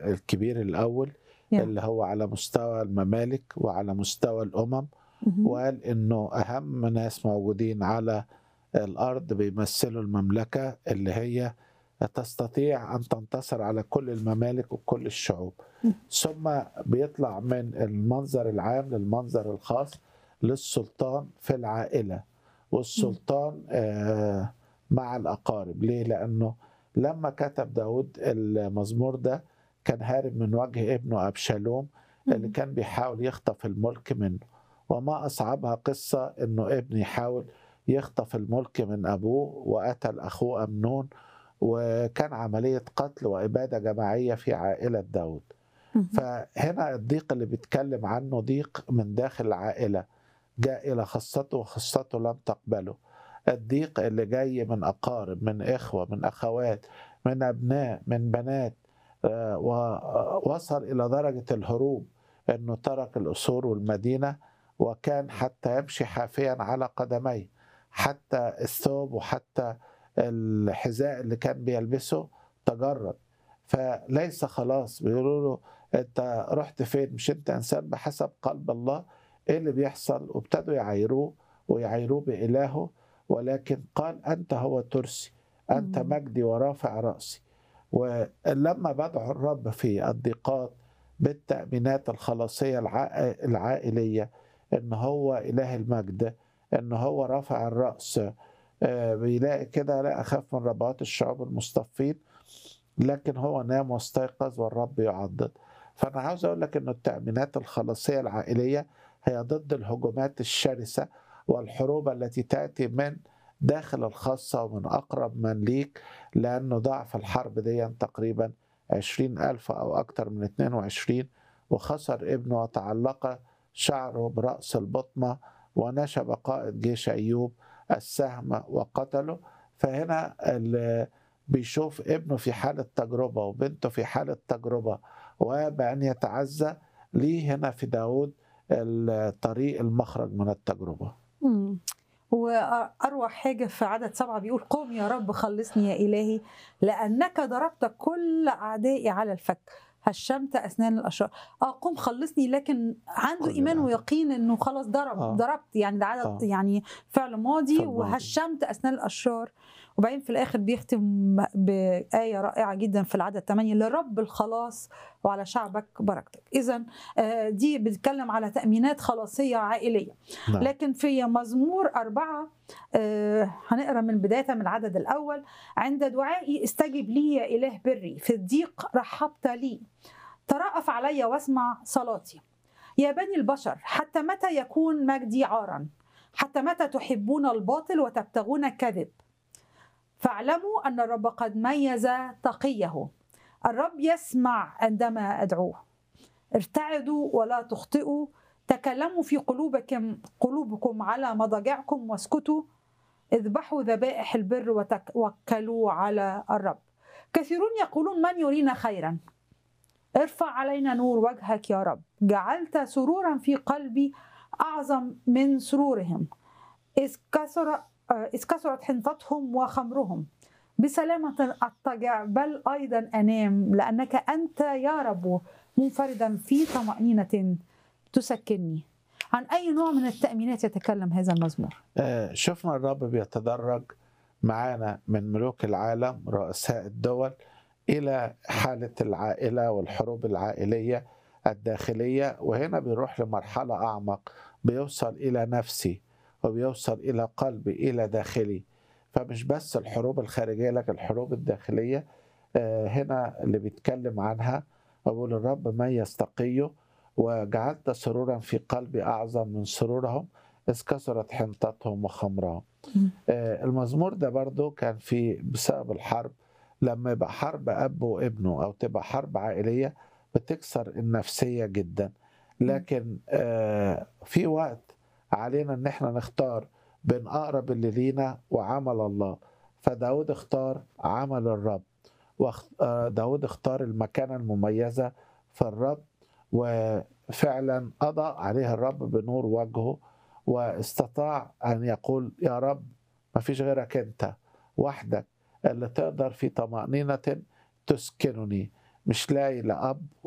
الكبير الأول يا. اللي هو على مستوى الممالك وعلى مستوى الأمم مهم. وقال إنه أهم ناس موجودين على الأرض بيمثلوا المملكة اللي هي تستطيع أن تنتصر على كل الممالك وكل الشعوب م. ثم بيطلع من المنظر العام للمنظر الخاص للسلطان في العائلة والسلطان آه مع الأقارب ليه؟ لأنه لما كتب داود المزمور ده كان هارب من وجه ابنه أبشالوم اللي مهم. كان بيحاول يخطف الملك منه وما أصعبها قصة إنه ابن يحاول يخطف الملك من أبوه وقتل أخوه أمنون وكان عملية قتل وإبادة جماعية في عائلة داود مهم. فهنا الضيق اللي بيتكلم عنه ضيق من داخل العائلة جاء إلى خاصته وخاصته لم تقبله الضيق اللي جاي من أقارب من إخوة من أخوات من أبناء من بنات آه، ووصل إلى درجة الهروب أنه ترك الأسور والمدينة وكان حتى يمشي حافيا على قدميه حتى الثوب وحتى الحذاء اللي كان بيلبسه تجرد فليس خلاص بيقولوا له انت رحت فين مش انت انسان بحسب قلب الله ايه اللي بيحصل وابتدوا يعايروه ويعايروه بإلهه ولكن قال انت هو ترسي انت مم. مجدي ورافع رأسي ولما بدعو الرب في الضيقات بالتأمينات الخلاصية العا- العائلية ان هو إله المجد ان هو رافع الرأس آه، بيلاقي كده لا أخاف من ربوات الشعوب المصطفين لكن هو نام واستيقظ والرب يعضد فأنا عاوز أقول لك إنه التأمينات الخلاصية العائلية هي ضد الهجمات الشرسة والحروب التي تأتي من داخل الخاصة ومن أقرب من ليك لأنه ضعف الحرب دي تقريبا عشرين ألف أو أكثر من 22 وخسر ابنه وتعلق شعره برأس البطمة ونشب قائد جيش أيوب السهم وقتله فهنا ال- بيشوف ابنه في حالة تجربة وبنته في حالة تجربة وبأن يتعزى ليه هنا في داود الطريق المخرج من التجربة مم. وأروع حاجة في عدد سبعة بيقول قوم يا رب خلصني يا إلهي لأنك ضربت كل أعدائي على الفك هشمت أسنان الأشرار آه قوم خلصني لكن عنده كل إيمان الأعداء. ويقين إنه خلاص ضرب آه. ضربت يعني ده عدد آه. يعني فعل ماضي فعل ماضي. وهشمت أسنان الأشرار وبعدين في الآخر بيختم بآية رائعة جدا في العدد 8 لرب الخلاص وعلى شعبك بركتك إذا دي بتتكلم على تأمينات خلاصية عائلية نعم. لكن في مزمور أربعة آه، هنقرا من بداية من العدد الأول عند دعائي استجب لي يا إله بري في الضيق رحبت لي ترأف علي واسمع صلاتي يا بني البشر حتى متى يكون مجدي عارا حتى متى تحبون الباطل وتبتغون الكذب فاعلموا أن الرب قد ميز تقيه الرب يسمع عندما أدعوه ارتعدوا ولا تخطئوا تكلموا في قلوبكم قلوبكم على مضاجعكم واسكتوا اذبحوا ذبائح البر وتوكلوا على الرب كثيرون يقولون من يرينا خيرا ارفع علينا نور وجهك يا رب جعلت سرورا في قلبي اعظم من سرورهم اذ كثر آه، اذ كثرت حنطتهم وخمرهم بسلامة أضطجع بل أيضا أنام لأنك أنت يا رب منفردا في طمأنينة تسكنني عن أي نوع من التأمينات يتكلم هذا المزمور آه، شفنا الرب بيتدرج معانا من ملوك العالم رؤساء الدول إلى حالة العائلة والحروب العائلية الداخلية وهنا بيروح لمرحلة أعمق بيوصل إلى نفسي وبيوصل إلى قلبي إلى داخلي فمش بس الحروب الخارجية لكن الحروب الداخلية آه، هنا اللي بيتكلم عنها أقول الرب ما يستقيه وجعلت سرورا في قلبي أعظم من سرورهم إذ كثرت حنطتهم وخمرهم مم. آه، المزمور ده برضو كان في بسبب الحرب لما يبقى حرب أب وابنه أو تبقى حرب عائلية بتكسر النفسية جدا لكن آه، في وقت علينا ان احنا نختار بين اقرب اللي لينا وعمل الله فداود اختار عمل الرب وداود اختار المكانة المميزة في الرب وفعلا أضاء عليه الرب بنور وجهه واستطاع أن يقول يا رب ما فيش غيرك أنت وحدك اللي تقدر في طمأنينة تسكنني مش لاقي لا اب